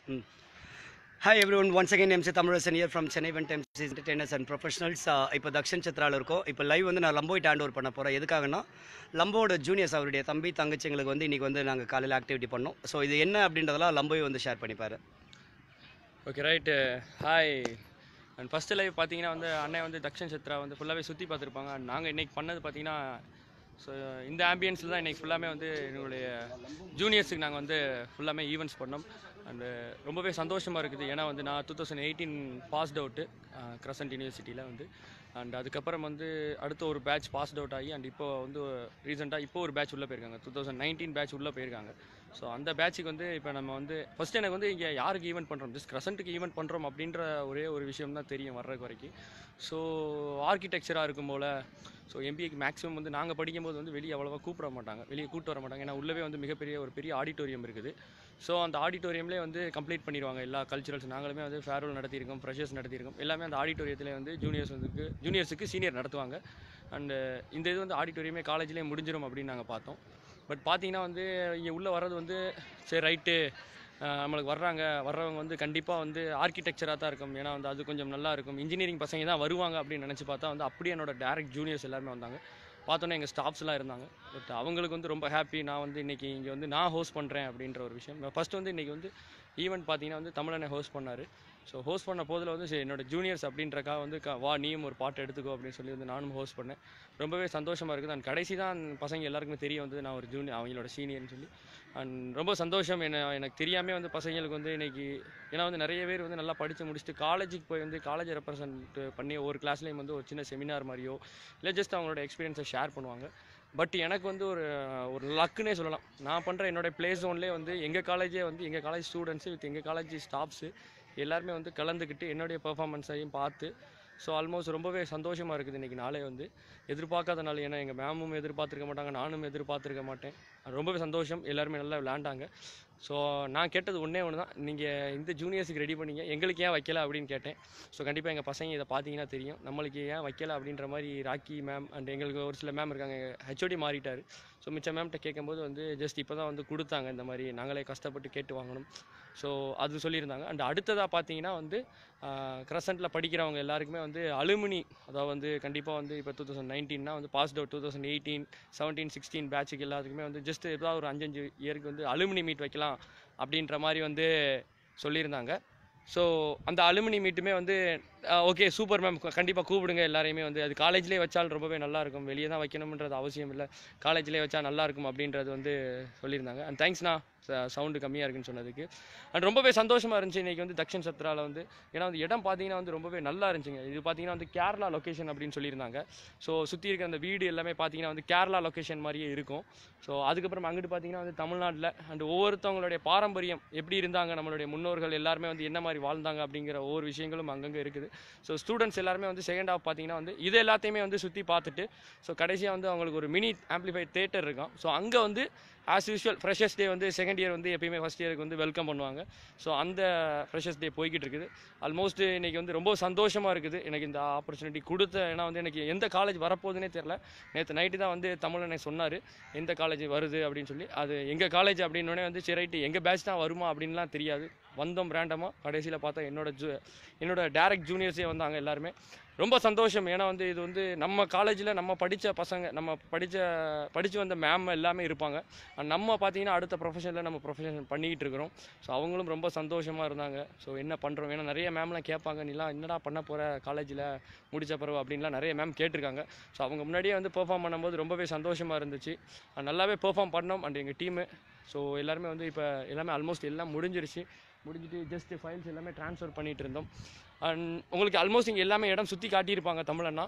hi everyone once again MC Tamilarasan here from Chennai when times entertainers and professionals இப்போ தக்ஷன் சித்ராவில் இருக்கோம் இப்போ live வந்து நான் லம்போய் ஹேண்ட் ஓவர் பண்ண போகிறேன் எதுக்காகனா லம்போட ஜூனியர்ஸ் அவருடைய தம்பி தங்கச்சிங்களுக்கு வந்து இன்றைக்கி வந்து நாங்கள் காலையில் ஆக்டிவிட்டி பண்ணோம் ஸோ இது என்ன அப்படின்றதெல்லாம் லம்போய் வந்து ஷேர் பண்ணிப்பாரு okay right hi and first live பார்த்தீங்கன்னா வந்து அண்ணன் வந்து தக்ஷன் சித்ரா வந்து ஃபுல்லாகவே சுற்றி பார்த்துருப்பாங்க அண்ட் நாங்கள் இன்றைக்கி பண்ணது பார்த்தீங்கன்னா ஸோ இந்த ஆம்பியன்ஸில் தான் இன்றைக்கி ஃபுல்லாமே வந்து எங்களுடைய ஜூனியர்ஸுக்கு நாங்கள் வந்து ஃபுல்லாமே ஈவெண்ட்ஸ் பண்ணோம் அண்டு ரொம்பவே சந்தோஷமாக இருக்குது ஏன்னா வந்து நான் two thousand eighteen passed out Crescent யூனிவர்சிட்டியில் வந்து அண்ட் அதுக்கப்புறம் வந்து அடுத்த ஒரு பேட்ச் பாஸ்ட் அவுட் ஆகி அண்ட் இப்போ வந்து ரீசெண்டாக இப்போ ஒரு பேட்ச் உள்ளே போயிருக்காங்க டூ தௌசண்ட் நைன்டீன் பேட்ச் உள்ளே போயிருக்காங்க ஸோ அந்த பேட்சுக்கு வந்து இப்போ நம்ம வந்து ஃபஸ்ட்டு எனக்கு வந்து இங்கே யாருக்கு ஈவெண்ட் பண்ணுறோம் ஜஸ்ட் க்ரசண்ட்டுக்கு ஈவெண்ட் பண்ணுறோம் அப்படின்ற ஒரே ஒரு விஷயம் தான் தெரியும் வர்றதுக்கு வரைக்கும் ஸோ ஆர்கிடெக்சராக இருக்கும் போல் ஸோ எம்பிஏக்கு மேக்ஸிமம் வந்து நாங்கள் படிக்கும்போது வந்து வெளியே அவ்வளோவா கூப்பிட மாட்டாங்க வெளியே கூப்பிட்டு வர மாட்டாங்க ஏன்னா உள்ளவே வந்து மிகப்பெரிய ஒரு பெரிய ஆடிட்டோரியம் இருக்குது ஸோ அந்த ஆடிட்டோரியம்லேயே வந்து கம்ப்ளீட் பண்ணிடுவாங்க எல்லா கல்ச்சுரல்ஸ் நாங்களுமே வந்து ஃபேர்வெல் நடத்தியிருக்கோம் ஃப்ரெஷர்ஸ் நடத்தியிருக்கோம் எல்லாமே அந்த ஆடிட்டோரியத்தில் வந்து ஜூனியர்ஸ் வந்து ஜூனியர்ஸுக்கு சீனியர் நடத்துவாங்க அண்டு இந்த இது வந்து ஆடிட்டோரியமே காலேஜ்லேயே முடிஞ்சிடும் அப்படின்னு நாங்கள் பார்த்தோம் பட் பார்த்தீங்கன்னா வந்து இங்கே உள்ளே வர்றது வந்து சரி ரைட்டு நம்மளுக்கு வர்றாங்க வர்றவங்க வந்து கண்டிப்பாக வந்து ஆர்கிடெக்சராக தான் இருக்கும் ஏன்னா வந்து அது கொஞ்சம் நல்லா இருக்கும் இன்ஜினியரிங் பசங்க தான் வருவாங்க அப்படின்னு நினச்சி பார்த்தா வந்து அப்படியே என்னோட டேரக்ட் ஜூனியர்ஸ் எல்லாருமே வந்தாங்க பார்த்தோன்னே எங்கள் ஸ்டாஃப்ஸ்லாம் இருந்தாங்க பட் அவங்களுக்கு வந்து ரொம்ப ஹாப்பி நான் வந்து இன்றைக்கி இங்கே வந்து நான் ஹோஸ்ட் பண்ணுறேன் அப்படின்ற ஒரு விஷயம் ஃபஸ்ட்டு வந்து இன்றைக்கி வந்து ஈவெண்ட் பார்த்தீங்கன்னா வந்து தமிழனை ஹோஸ்ட் பண்ணார் ஸோ ஹோஸ்ட் பண்ண போதில் வந்து சரி என்னோட ஜூனியர்ஸ் அப்படின்றக்கா வந்து க- வா நீயும் ஒரு பாட்டு எடுத்துக்கோ அப்படின்னு சொல்லி வந்து நானும் ஹோஸ்ட் பண்ணேன் ரொம்பவே சந்தோஷமாக இருக்குது அண்ட் கடைசி தான் பசங்க எல்லாருக்குமே தெரிய வந்து நான் ஒரு ஜூனியர் அவங்களோட சீனியர்னு சொல்லி அண்ட் ரொம்ப சந்தோஷம் என்ன எனக்கு தெரியாமல் வந்து பசங்களுக்கு வந்து இன்னைக்கு ஏன்னா வந்து நிறைய பேர் வந்து நல்லா படித்து முடிச்சுட்டு காலேஜுக்கு போய் வந்து காலேஜ் ரெப்ரசன்ட் பண்ணி ஒவ்வொரு கிளாஸ்லேயும் வந்து ஒரு சின்ன செமினார் மாதிரியோ இல்லை ஜஸ்ட் அவங்களோட எக்ஸ்பீரியன்ஸை ஷேர் பண்ணுவாங்க பட் எனக்கு வந்து ஒரு ஒரு லக்குன்னே சொல்லலாம் நான் பண்ணுற என்னோட ப்ளே ஜோன்லேயே வந்து எங்கள் காலேஜே வந்து எங்கள் காலேஜ் ஸ்டூடெண்ட்ஸு வித் எங்கள் காலேஜ் ஸ்டாஃப்ஸு எல்லாருமே வந்து கலந்துக்கிட்டு என்னுடைய பெர்ஃபார்மன்ஸையும் பார்த்து ஸோ ஆல்மோஸ்ட் ரொம்பவே சந்தோஷமாக இருக்குது இன்றைக்கி நாளே வந்து எதிர்பார்க்காத நாள் ஏன்னா எங்கள் மேமும் எதிர்பார்த்துருக்க மாட்டாங்க நானும் எதிர்பார்த்துருக்க மாட்டேன் ரொம்பவே சந்தோஷம் எல்லாருமே நல்லா விளையாண்டாங்க ஸோ நான் கேட்டது ஒன்றே ஒன்று தான் நீங்கள் இந்த ஜூனியர்ஸுக்கு ரெடி பண்ணீங்க எங்களுக்கு ஏன் வைக்கல அப்படின்னு கேட்டேன் ஸோ கண்டிப்பாக எங்கள் பசங்க இதை பார்த்தீங்கன்னா தெரியும் நம்மளுக்கு ஏன் வைக்கல அப்படின்ற மாதிரி ராக்கி மேம் அண்ட் எங்களுக்கு ஒரு சில மேம் இருக்காங்க ஹெச்ஓடி மாறிட்டார் ஸோ மிச்ச மேம்கிட்ட கேட்கும்போது வந்து ஜஸ்ட் இப்போ தான் வந்து கொடுத்தாங்க இந்த மாதிரி நாங்களே கஷ்டப்பட்டு கேட்டு வாங்கணும் ஸோ அது சொல்லியிருந்தாங்க அண்ட் அடுத்ததாக பார்த்தீங்கன்னா வந்து க்ரசண்ட்டில் படிக்கிறவங்க எல்லாருக்குமே வந்து அலுமினி அதாவது வந்து கண்டிப்பாக வந்து இப்போ டூ தௌசண்ட் நைன்டீன்னா வந்து passed out two thousand eighteen seventeen sixteen பேட்சுக்கு எல்லாத்துக்குமே வந்து ஜஸ்ட் ஏதாவது ஒரு அஞ்சஞ்சு இயருக்கு வந்து அலுமினி மீட் வைக்கலாம் அப்படின்ற மாதிரி வந்து சொல்லியிருந்தாங்க ஸோ அந்த அலுமினி மீட்டுமே வந்து ஓகே சூப்பர் மேம் கண்டிப்பாக கூப்பிடுங்க எல்லாரையுமே வந்து அது காலேஜ்லேயே வச்சால் ரொம்பவே நல்லா இருக்கும் வெளியே தான் வைக்கணுன்றது அவசியம் இல்லை காலேஜ்லேயே வச்சா நல்லா இருக்கும் அப்படின்றது வந்து சொல்லியிருந்தாங்க அண்ட் தேங்க்ஸ்ண்ணா சவுண்டு கம்மியாக இருக்குன்னு சொன்னதுக்கு அண்ட் ரொம்பவே சந்தோஷமாக இருந்துச்சு இன்றைக்கி வந்து தக்ஷன் சத்ராவில் வந்து ஏன்னா வந்து இடம் பார்த்தீங்கன்னா வந்து ரொம்பவே நல்லா இருந்துச்சுங்க இது பார்த்தீங்கன்னா வந்து கேரளா லொக்கேஷன் அப்படின்னு சொல்லியிருந்தாங்க ஸோ சுற்றி இருக்கிற அந்த வீடு எல்லாமே பார்த்தீங்கன்னா வந்து கேரளா லொக்கேஷன் மாதிரியே இருக்கும் ஸோ அதுக்கப்புறம் அங்கிட்டு பார்த்தீங்கன்னா வந்து தமிழ்நாட்டில் அண்ட் ஒவ்வொருத்தவங்களுடைய பாரம்பரியம் எப்படி இருந்தாங்க நம்மளுடைய முன்னோர்கள் எல்லாருமே வந்து என்ன மாதிரி வாழ்ந்தாங்க அப்படிங்கிற ஒவ்வொரு விஷயங்களும் அங்கங்கே இருக்குது ஸோ ஸ்டூடெண்ட்ஸ் எல்லாருமே வந்து செகண்ட் ஹாஃப் பார்த்தீங்கன்னா வந்து இது எல்லாத்தையுமே வந்து சுற்றி பார்த்துட்டு ஸோ கடைசியாக வந்து அவங்களுக்கு ஒரு மினி ஆம்ப்ளிஃபைட் தேட்டர் இருக்கும் ஸோ அங்கே வந்து ஆஸ் யூஷுவல் ஃப்ரெஷர்ஸ் டே வந்து செகண்ட் இயர் வந்து எப்பயுமே ஃபஸ்ட் இயருக்கு வந்து வெல்கம் பண்ணுவாங்க ஸோ அந்த ஃப்ரெஷர்ஸ் டே போய்கிட்டு இருக்குது ஆல்மோஸ்ட் இன்னைக்கு வந்து ரொம்ப சந்தோஷமாக இருக்குது எனக்கு இந்த ஆப்பர்ச்சுனிட்டி கொடுத்த ஏன்னா வந்து எனக்கு எந்த காலேஜ் வரப்போகுதுன்னே தெரில நேற்று நைட்டு தான் வந்து தமிழனை சொன்னார் எந்த காலேஜ் வருது அப்படின்னு சொல்லி அது எங்கள் காலேஜ் அப்படின்னோடனே வந்து சரி ரைட்டு எங்கள் பேட்ச் தான் வருமா அப்படின்லாம் தெரியாது வந்தோம் ரேண்டமாக கடைசியில் பார்த்தா என்னோட ஜூ என்னோட டேரக்ட் ஜூனியர்ஸே வந்தாங்க எல்லாருமே ரொம்ப சந்தோஷம் ஏன்னா வந்து இது வந்து நம்ம காலேஜில் நம்ம படித்த பசங்க நம்ம படித்த படித்து வந்த மேம் எல்லாமே இருப்பாங்க And நம்ம பார்த்தீங்கன்னா அடுத்த ப்ரொஃபஷனில் நம்ம ப்ரொஃபஷன் பண்ணிக்கிட்டு இருக்கிறோம் ஸோ அவங்களும் ரொம்ப சந்தோஷமாக இருந்தாங்க ஸோ என்ன பண்ணுறோம் ஏன்னா நிறைய மேம்லாம் கேட்பாங்க நீலாம் என்னடா பண்ண போகிற காலேஜில் முடிச்ச பிறகு அப்படின்லாம் நிறைய மேம் கேட்டிருக்காங்க ஸோ அவங்க முன்னாடியே வந்து பெர்ஃபார்ம் பண்ணும்போது ரொம்பவே சந்தோஷமாக இருந்துச்சு And நல்லாவே பெர்ஃபார்ம் பண்ணோம் அண்ட் எங்கள் டீமு ஸோ எல்லாருமே வந்து இப்போ எல்லாமே ஆல்மோஸ்ட் எல்லாம் முடிஞ்சிருச்சு முடிஞ்சிட்டு ஜஸ்ட் ஃபைல்ஸ் எல்லாமே ட்ரான்ஸ்ஃபர் பண்ணிட்டு இருந்தோம் அண்ட் உங்களுக்கு ஆல்மோஸ்ட் இங்கே எல்லாமே இடம் சுற்றி காட்டியிருப்பாங்க தமிழன்னா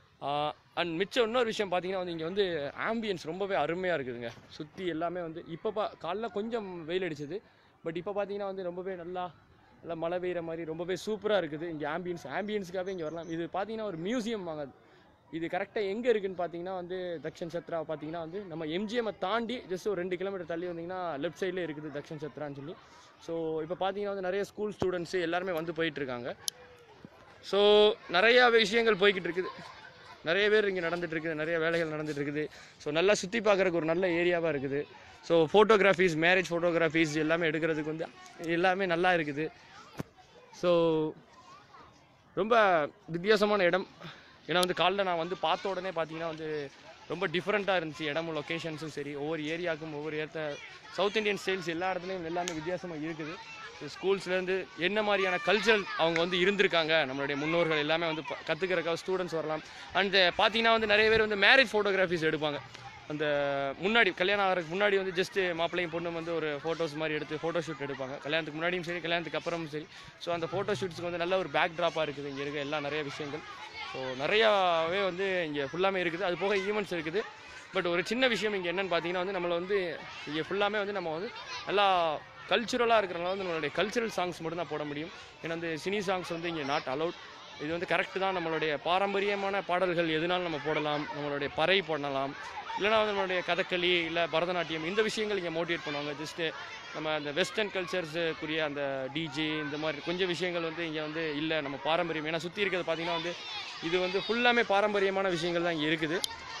அண்ட் மிச்சம் இன்னொரு விஷயம் பார்த்தீங்கன்னா வந்து இங்கே வந்து ஆம்பியன்ஸ் ரொம்பவே அருமையாக இருக்குதுங்க சுற்றி எல்லாமே வந்து இப்போ பா காலைல கொஞ்சம் வெயில் அடிச்சது பட் இப்போ பார்த்தீங்கன்னா வந்து ரொம்பவே நல்லா நல்லா மழை பெய்கிற மாதிரி ரொம்பவே சூப்பராக இருக்குது இங்கே ஆம்பியன்ஸ் ஆம்பியன்ஸுக்காகவே இங்கே வரலாம் இது பார்த்தீங்கன்னா ஒரு மியூசியம் வாங்க இது கரெக்டாக எங்கே இருக்குன்னு பார்த்தீங்கன்னா வந்து தக்ஷன் சத்ரா பார்த்தீங்கன்னா வந்து நம்ம எம்ஜிஎம்மை தாண்டி ஜஸ்ட் ஒரு ரெண்டு கிலோமீட்டர் தள்ளி வந்தீங்கன்னா லெஃப்ட் சைடில் இருக்குது தக்ஷன் சத்ரான்னு சொல்லி ஸோ இப்போ பார்த்தீங்கன்னா வந்து நிறைய ஸ்கூல் ஸ்டூடெண்ட்ஸு எல்லாருமே வந்து போயிட்டு இருக்காங்க ஸோ நிறையா விஷயங்கள் போய்கிட்டு இருக்குது நிறைய பேர் இங்கே நடந்துட்டு இருக்குது நிறைய வேலைகள் நடந்துட்டு இருக்குது ஸோ நல்லா சுற்றி பார்க்குறக்கு ஒரு நல்ல ஏரியாவாக இருக்குது ஸோ ஃபோட்டோகிராஃபிஸ் மேரேஜ் ஃபோட்டோகிராஃபிஸ் எல்லாமே எடுக்கிறதுக்கு வந்து எல்லாமே நல்லா இருக்குது ஸோ ரொம்ப வித்தியாசமான இடம் ஏன்னா வந்து காலைல நான் வந்து பார்த்த உடனே பார்த்தீங்கன்னா வந்து ரொம்ப டிஃப்ரெண்ட்டாக இருந்துச்சு இடமும் லொக்கேஷன்ஸும் சரி ஒவ்வொரு ஏரியாவுக்கும் ஒவ்வொரு ஏற்ற சவுத் இந்தியன் ஸ்டைல்ஸ் எல்லா இடத்துலையும் எல்லாமே வித்தியாசமாக இருக்குது ஸ்கூல்ஸ்லேருந்து என்ன மாதிரியான கல்ச்சரல் அவங்க வந்து இருந்திருக்காங்க நம்மளுடைய முன்னோர்கள் எல்லாமே வந்து ப- கத்துக்கறதுக்காக ஸ்டூடெண்ட்ஸ் வரலாம் அண்ட் பார்த்தீங்கன்னா வந்து நிறைய பேர் வந்து மேரேஜ் ஃபோட்டோகிராஃபிஸ் எடுப்பாங்க அந்த முன்னாடி கல்யாணம் ஆகிறதுக்கு முன்னாடி வந்து ஜஸ்ட் மாப்பிள்ளையும் பொண்ணும் வந்து ஒரு ஃபோட்டோஸ் மாதிரி எடுத்து ஃபோட்டோ ஷூட் எடுப்பாங்க கல்யாணத்துக்கு முன்னாடியும் சரி கல்யாணத்துக்கு அப்புறமும் சரி ஸோ அந்த ஃபோட்டோ ஷூட்ஸ்க்கு வந்து நல்ல ஒரு பேக் ட்ராப்பாக இருக்குது இங்கே இருக்க எல்லா நிறைய விஷயங்கள் ஸோ நிறையாவே வந்து இங்கே ஃபுல்லாமே இருக்குது அது போக ஈவெண்ட்ஸ் இருக்குது பட் ஒரு சின்ன விஷயம் இங்கே என்னன்னு பார்த்தீங்கன்னா வந்து நம்மளை வந்து இங்கே ஃபுல்லாமே வந்து நம்ம வந்து நல்லா கல்ச்சுரலாக இருக்கிறனால வந்து நம்மளுடைய கல்ச்சுரல் சாங்ஸ் மட்டும் தான் போட முடியும் ஏன்னா வந்து சினி சாங்ஸ் வந்து இங்கே நாட் அலௌட் இது வந்து கரெக்டு தான் நம்மளுடைய பாரம்பரியமான பாடல்கள் எதுனாலும் நம்ம போடலாம் நம்மளுடைய பறை போடலாம் இல்லைனா வந்து நம்மளுடைய கதகளி இல்லை பரதநாட்டியம் இந்த விஷயங்கள் இங்கே மோட்டிவேட் பண்ணுவாங்க ஜஸ்ட்டு நம்ம அந்த வெஸ்டர்ன் கல்ச்சர்ஸுக்குரிய அந்த டிஜே இந்த மாதிரி கொஞ்சம் விஷயங்கள் வந்து இங்கே வந்து இல்லை நம்ம பாரம்பரியம் ஏன்னா சுற்றி இருக்கிறது பார்த்தீங்கன்னா வந்து இது வந்து ஃபுல்லாமே பாரம்பரியமான விஷயங்கள் தான் இங்கே இருக்குது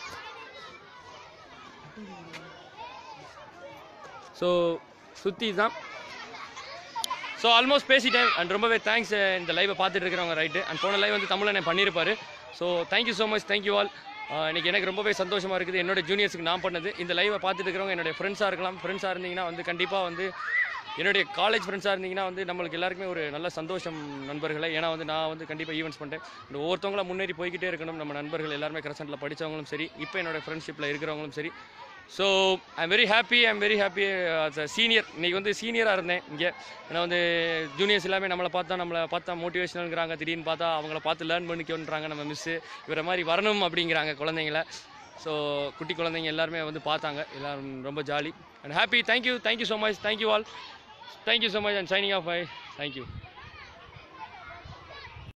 ஸோ சுற்றி தான் ஸோ ஆல்மோஸ்ட் பேசிட்டேன் அண்ட் ரொம்பவே தேங்க்ஸ் இந்த லைவை பார்த்துட்டு இருக்கிறவங்க ரைட்டு அண்ட் போன லைவ் வந்து தமிழில் நான் பண்ணியிருப்பாரு so thank you so much thank you all இன்னைக்கு எனக்கு ரொம்பவே சந்தோஷமாக இருக்குது என்னோட ஜூனியர்ஸுக்கு நான் பண்ணது இந்த லைவை பார்த்துட்டு இருக்கிறவங்க என்னுடைய ஃப்ரெண்ட்ஸாக இருக்கலாம் ஃப்ரெண்ட்ஸாக இருந்தீங்கன்னா வந்து கண்டிப்பாக வந்து என்னுடைய காலேஜ் ஃப்ரெண்ட்ஸாக இருந்தீங்கன்னா வந்து நம்மளுக்கு எல்லாருக்குமே ஒரு நல்ல சந்தோஷம் நண்பர்களே ஏன்னா வந்து நான் வந்து கண்டிப்பாக ஈவெண்ட்ஸ் பண்ணிட்டேன் இந்த ஒவ்வொருத்தவங்களும் முன்னேறி போய்கிட்டே இருக்கணும் நம்ம நண்பர்கள் எல்லாருமே கிரசண்டில் படித்தவங்களும் சரி இப்போ என்னோட ஃப்ரெண்ட்ஷிப்பில் இருக்கிறவங்களும் சரி so I'm very happy I'm very happy senior இன்னைக்கு வந்து சீனியராக இருந்தேன் இங்கே ஏன்னா வந்து ஜூனியர்ஸ் எல்லாமே நம்மளை பார்த்தா நம்மளை பார்த்தா மோட்டிவேஷனல்ங்கிறாங்க திடீர்னு பார்த்தா அவங்கள பார்த்து லேர்ன் பண்ணிக்கோன்றாங்க நம்ம மிஸ்ஸு இவரை மாதிரி வரணும் அப்படிங்கிறாங்க குழந்தைங்கள ஸோ குட்டி குழந்தைங்க எல்லாருமே வந்து பார்த்தாங்க எல்லாரும் ரொம்ப jolly and happy thank you thank you so much thank you all thank you so much and signing off I thank you